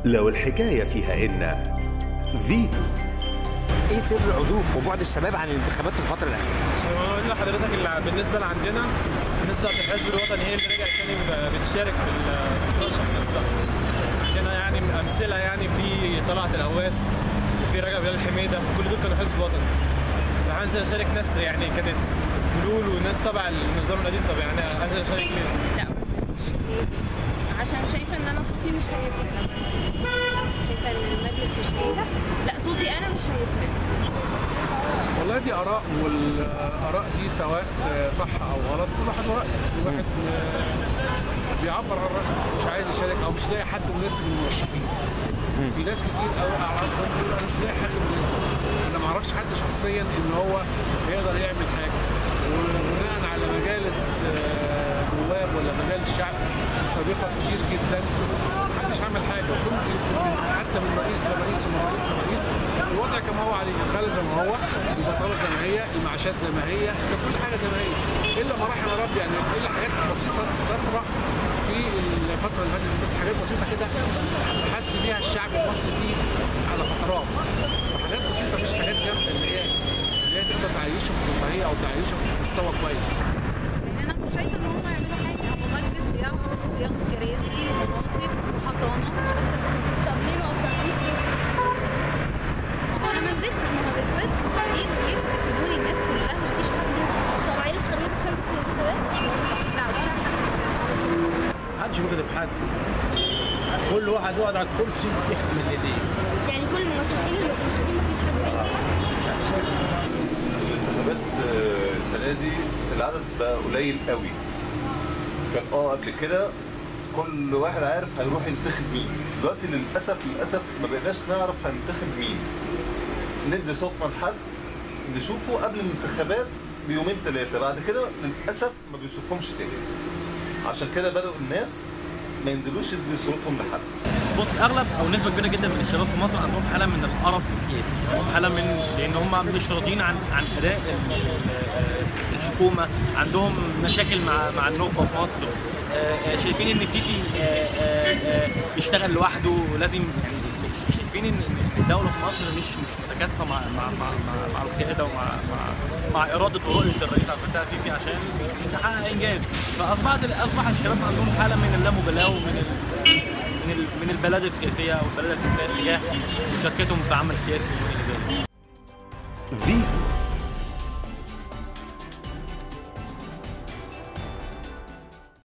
لو الحكاية فيها إن فيتو ايه سر عزوف وبعد الشباب عن الانتخابات في الفتره الاخيره؟ بقول لحضرتك اللي بالنسبه لعندنا الناس بتاعت الحزب الوطني هي اللي رجعت تاني ب- بتشارك في الترشح نفسها. عندنا يعني امثله يعني في طلعت القواس وفي رجب بلال حميده كل دول كانوا حزب وطني. فهنزل اشارك ناس يعني كانت فلول وناس تبع النظام القديم طب يعني هنزل اشارك مين؟ لا عشان شايفه ان انا صوتي مش هيفرق شايفه ان المجلس مش هيفرق لا صوتي انا مش هيفرق والله دي اراء والاراء دي سواء صح او غلط كل واحد ورأي كل واحد بيعبر عن رايه مش عايز يشارك او مش لاقي حد مناسب من المرشحين في ناس كتير قوي اعرفهم بيقولوا انا مش لاقي حد مناسب انا ما اعرفش حد شخصيا ان هو يقدر يعمل حاجه وبناء على مجالس آه، نواب ولا مجالس شعب سابقه كتير جدا محدش عمل حاجه وكل حتى من رئيس لرئيس ومن رئيس لرئيس الوضع كما هو عليه الغلا زي ما هو البطاله زي ما هي المعاشات زي ما هي كل حاجه زي ما هي الا ما رحم ربي يعني الا حاجات بسيطه تطرح في الفتره اللي فاتت بس حاجات بسيطه كده حس بيها الشعب المصري فيه على فترات وحاجات بسيطه مش حاجات جامده اللي هي اللي هي تقدر تعيشه في رفاهيه او تعيشه في مستوى كويس يعني انا مش شايفه ان هم يعملوا حاجه هم مجلس بياخدوا بياخدوا كراسي ومناصب وحصانه مش اكتر من كده طب ليه ما قطعتيش ما هو انا ما نزلتش ما هو اثبات ايه ايه تلفزيوني الناس كلها ما فيش حد نزل طب عايز خليك تشارك في الانتخابات؟ لا ولا حد محدش بيخدم حد كل واحد يقعد على الكرسي يخدم الايدين يعني كل المرشحين اللي مرشحين ما فيش حد نزل الانتخابات السنه دي العدد بقى قليل قوي كان اه قبل كده كل واحد عارف هيروح ينتخب مين دلوقتي للاسف للاسف ما بقيناش نعرف هننتخب مين ندي صوتنا لحد نشوفه قبل الانتخابات بيومين ثلاثه بعد كده للاسف ما بنشوفهمش تاني عشان كده بدأوا الناس ما ينزلوش يدوا صوتهم لحد بص اغلب او نسبه كبيره جدا من الشباب في مصر عندهم حاله من القرف السياسي عندهم حاله من لان هم مش راضيين عن عن اداء ال- ال- الحكومه عندهم مشاكل مع مع النخبه في مصر آه، آه، شايفين ان السيسي آه، آه، آه، بيشتغل لوحده ولازم يعني شايفين ان إن الدوله في مصر مش مش متكاتفه مع مع مع مع, مع القياده ومع مع مع اراده ورؤيه الرئيس عبد الفتاح السيسي عشان نحقق انجاز فاصبحت اصبح الشباب عندهم حاله من اللامبالاه ومن ال من ال من البلاد السياسيه او البلاد الفكريه تجاه مشاركتهم في عمل سياسي وغير ذلك فيتو